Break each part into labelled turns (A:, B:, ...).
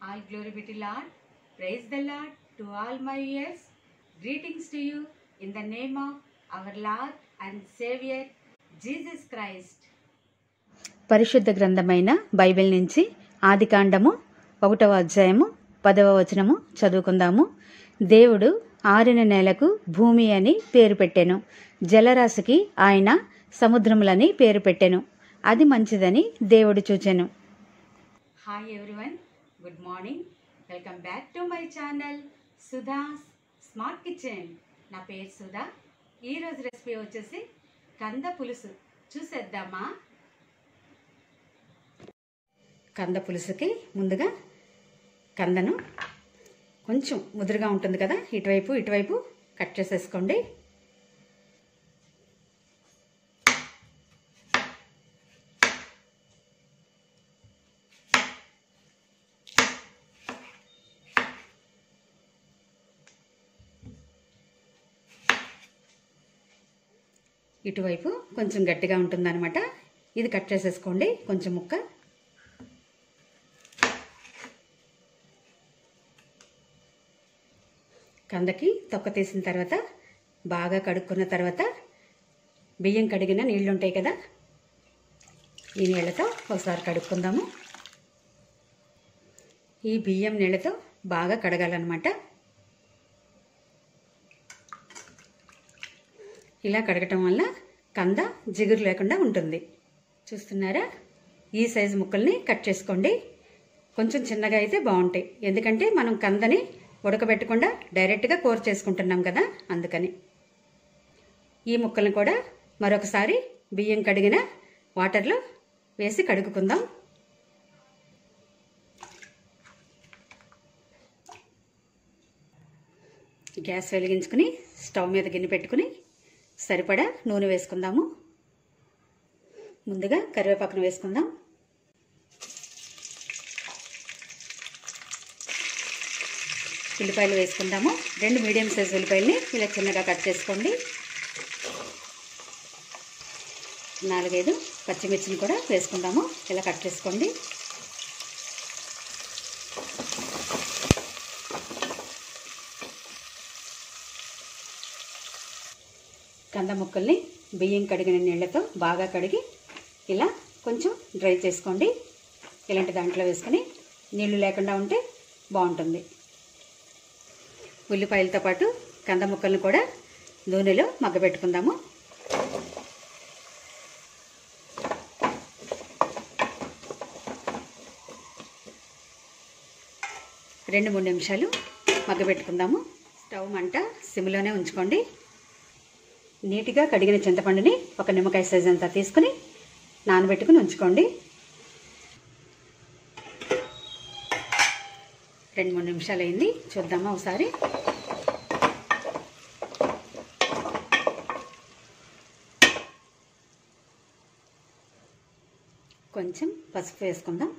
A: All glory be to Lord. Praise the Lord to all my ears. Greetings to you in the name of our Lord and Savior Jesus Christ. పరిశుద్ధ గ్రంథమైన Bible నుంచి ఆదికాండము ఒకటవ అధ్యాయము పదవ వచనము చదువుకుందాము దేవుడు ఆరిన నేలకు భూమి అని పేరు పెట్టెను జలరాశికి ఆయన సముద్రములని పేరు పెట్టెను అది మంచిదని దేవుడు చూచెను hi everyone good morning welcome back to my channel Sudha's smart kitchen నా పేరు సుధా ఈరోజు రెసిపీ వచ్చేసి కంద పులుసు చూసేద్దామా కంద పులుసుకి ముందుగా కందను కొంచెం ముదురుగా ఉంటుంది కదా ఇటువైపు ఇటువైపు కట్ చేసేసుకోండి ఇటువైపు కొంచెం గట్టిగా ఉంటుందన్నమాట ఇది కట్ చేసేసుకోండి కొంచెం ముక్క కందకి తొక్క తీసిన తర్వాత బాగా కడుక్కున్న తర్వాత బియ్యం కడిగిన నీళ్ళు ఉంటాయి కదా ఈ నీళ్ళతో ఒకసారి కడుక్కుందాము ఈ బియ్యం నీళ్ళతో బాగా కడగాలన్నమాట ఇలా కడగటం వల్ల కంద జిగురు లేకుండా ఉంటుంది చూస్తున్నారా ఈ సైజు ముక్కల్ని కట్ చేసుకోండి కొంచెం చిన్నగా అయితే బాగుంటాయి ఎందుకంటే మనం కందని ఉడకబెట్టకుండా డైరెక్ట్గా కూర చేసుకుంటున్నాం కదా అందుకని ఈ ముక్కల్ని కూడా మరొకసారి బియ్యం కడిగిన వాటర్లో వేసి కడుగుకుందాం గ్యాస్ వెలిగించుకుని స్టవ్ మీద గిన్నె పెట్టుకుని సరిపడా నూనె వేసుకుందాము ముందుగా కరివేపాకును వేసుకుందాం ఉల్లిపాయలు వేసుకుందాము రెండు మీడియం సైజ్ ఉల్లిపాయలని ఇలా చిన్నగా కట్ చేసుకోండి నాలుగైదు పచ్చిమిర్చిని కూడా వేసుకుందాము ఇలా కట్ చేసుకోండి కంద ముక్కల్ని బియ్యం కడిగిన నీళ్ళతో బాగా కడిగి ఇలా కొంచెం డ్రై చేసుకోండి ఇలాంటి దాంట్లో వేసుకొని నీళ్లు లేకుండా ఉంటే బాగుంటుంది ఉల్లిపాయలతో పాటు కంద ముక్కలను కూడా నూనెలో మగ్గబెట్టుకుందాము రెండు మూడు నిమిషాలు మగ్గబెట్టుకుందాము స్టవ్ మంట సిమ్లోనే ఉంచుకోండి నీట్గా కడిగిన చింతపండుని ఒక నిమ్మకాయ సైజ్ అంతా తీసుకుని నానబెట్టుకుని ఉంచుకోండి రెండు మూడు నిమిషాలు అయింది చూద్దామా ఒకసారి కొంచెం పసుపు వేసుకుందాం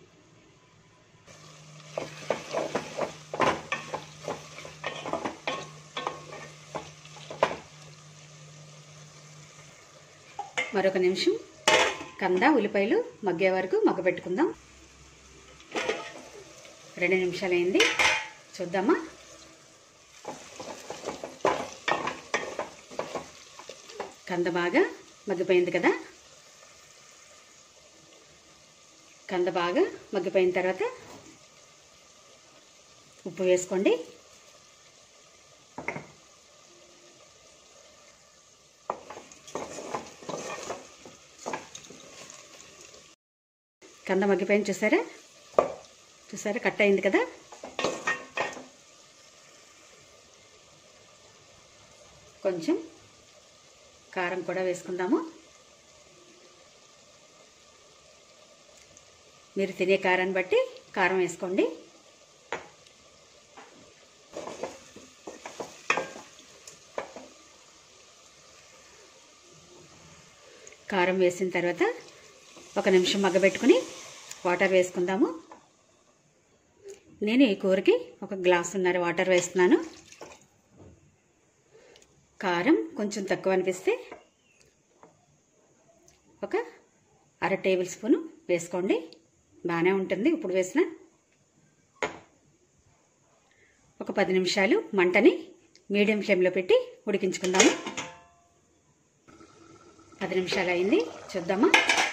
A: మరొక నిమిషం కంద ఉల్లిపాయలు మగ్గే వరకు మగ్గబెట్టుకుందాం రెండు నిమిషాలు అయింది చూద్దామా కంద బాగా మగ్గిపోయింది కదా కంద బాగా మగ్గిపోయిన తర్వాత ఉప్పు వేసుకోండి కంద మగ్గిపోయింది చూసారా చూసారా కట్ అయింది కదా కొంచెం కారం కూడా వేసుకుందాము మీరు తినే కారాన్ని బట్టి కారం వేసుకోండి కారం వేసిన తర్వాత ఒక నిమిషం మగ్గబెట్టుకుని వాటర్ వేసుకుందాము నేను ఈ కూరకి ఒక గ్లాసున్నర వాటర్ వేస్తున్నాను కారం కొంచెం తక్కువ అనిపిస్తే ఒక అర టేబుల్ స్పూను వేసుకోండి బాగానే ఉంటుంది ఇప్పుడు వేసిన ఒక పది నిమిషాలు మంటని మీడియం ఫ్లేమ్లో పెట్టి ఉడికించుకుందాము పది నిమిషాలు అయింది చూద్దామా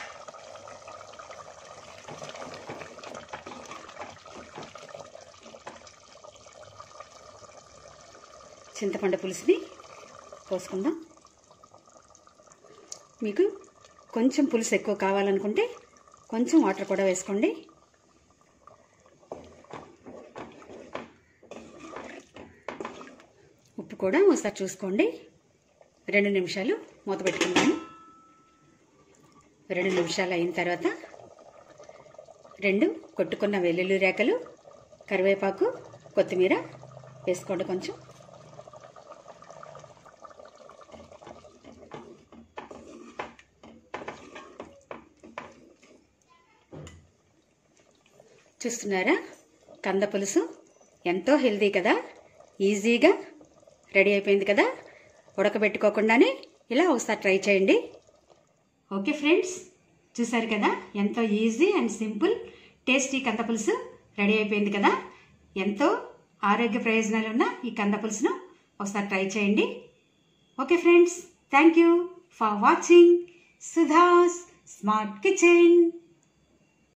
A: చింతపండు పులుసుని పోసుకుందాం మీకు కొంచెం పులుసు ఎక్కువ కావాలనుకుంటే కొంచెం వాటర్ కూడా వేసుకోండి ఉప్పు కూడా ఒకసారి చూసుకోండి రెండు నిమిషాలు మూత పెట్టుకుందాము రెండు నిమిషాలు అయిన తర్వాత రెండు కొట్టుకున్న వెల్లుల్లి రేకలు కరివేపాకు కొత్తిమీర వేసుకోండి కొంచెం చూస్తున్నారా కంద పులుసు ఎంతో హెల్దీ కదా ఈజీగా రెడీ అయిపోయింది కదా ఉడకబెట్టుకోకుండానే ఇలా ఒకసారి ట్రై చేయండి ఓకే ఫ్రెండ్స్ చూసారు కదా ఎంతో ఈజీ అండ్ సింపుల్ టేస్టీ కంద పులుసు రెడీ అయిపోయింది కదా ఎంతో ఆరోగ్య ప్రయోజనాలు ఉన్న ఈ కంద పులుసును ఒకసారి ట్రై చేయండి okay friends thank you for watching Sudha's smart kitchen